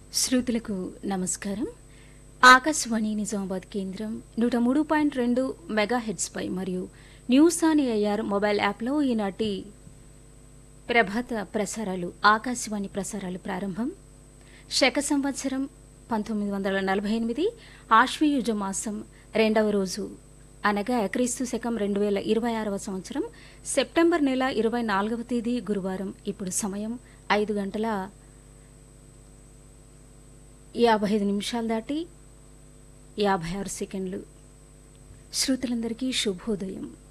శ్రోతలకు నమస్కారం ఆకాశవాణి నిజామాబాద్ కేంద్రం నూట మూడు పాయింట్ రెండు మెగా హెడ్స్పై మరియు న్యూస్ ఆన్ ఏఆర్ మొబైల్ యాప్లో ఈనాటి ప్రభాత ప్రసారాలు ఆకాశవాణి ప్రసారాలు ప్రారంభం శక సంవత్సరం పంతొమ్మిది వందల నలభై ఎనిమిది ఆశ్వయుజ మాసం రెండవ రోజు అనగా క్రీస్తు శకం రెండు వేల ఇరవై ఆరవ సంవత్సరం సెప్టెంబర్ నెల ఇరవై నాలుగవ తేదీ గురువారం ఇప్పుడు సమయం ఐదు గంటల యాభై ఐదు నిమిషాలు దాటి యాభై ఆరు సెకండ్లు శ్రోతలందరికీ శుభోదయం